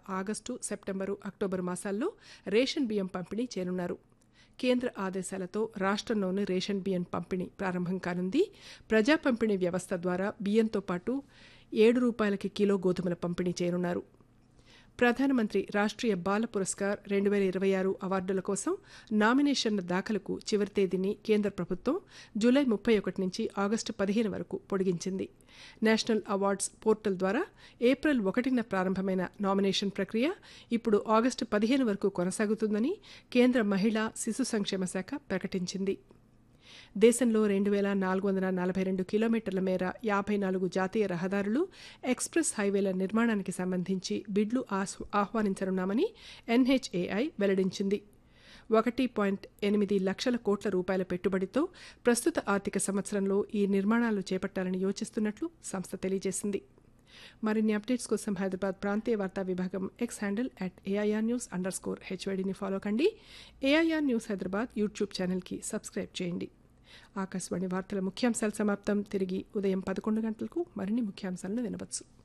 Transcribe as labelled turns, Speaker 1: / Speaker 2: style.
Speaker 1: August September October మాసాల్లో ration బియ్యం పంపిణీ చేయనున్నారు కేంద్ర ఆదేశాలతో రాష్ట్రంలోని రేషన్ బియ్యం పంపిణీ ప్రారంభం కానుంది ప్రజా పంపిణీ వ్యవస్థ ద్వారా బియ్యంతో పాటు ఏడు రూపాయలకి కిలో గోధుమల పంపిణీ చేయనున్నారు ప్రధానమంత్రి రాష్ట్రీయ బాల పురస్కార్ రెండు వేల ఇరవై ఆరు అవార్డుల కోసం నామినేషన్ల దాఖలకు చివరి తేదీని కేంద్ర ప్రభుత్వం జూలై ముప్పై ఒకటి నుంచి ఆగస్టు పదిహేను వరకు పొడిగించింది నేషనల్ అవార్డ్స్ పోర్టల్ ద్వారా ఏప్రిల్ ఒకటిన ప్రారంభమైన నామినేషన్ ప్రక్రియ ఇప్పుడు ఆగస్టు పదిహేను వరకు కొనసాగుతుందని కేంద్ర మహిళా శిశు సంక్షేమ శాఖ ప్రకటించింది దేశంలో రెండు వేల నాలుగు వందల నలభై రెండు కిలోమీటర్ల మేర యాభై నాలుగు జాతీయ రహదారులు ఎక్స్ప్రెస్ హైవేల నిర్మాణానికి సంబంధించి బిడ్లు ఆహ్వానించనున్నామని ఎన్హెచ్ఏఐ వెల్లడించింది ఒకటి పాయింట్ ఎనిమిది లక్షల కోట్ల రూపాయల పెట్టుబడితో ప్రస్తుత ఆర్థిక సంవత్సరంలో ఈ నిర్మాణాలు చేపట్టాలని యోచిస్తున్నట్లు సంస్థ తెలియజేసింది మరిన్ని అప్డేట్స్ కోసం హైదరాబాద్ ప్రాంతీయ వార్తా విభాగం X handle at AIR news under score హెచ్వైడిని ఫాలో కండి ఏఐఆర్ న్యూస్ హైదరాబాద్ యూట్యూబ్ ఛానల్కి సబ్స్క్రైబ్ చేయండి ఆకాశవాణి వార్తల ముఖ్యాంశాలు సమాప్తం తిరిగి ఉదయం పదకొండు గంటలకు మరిన్ని ముఖ్యాంశాలను వినవచ్చు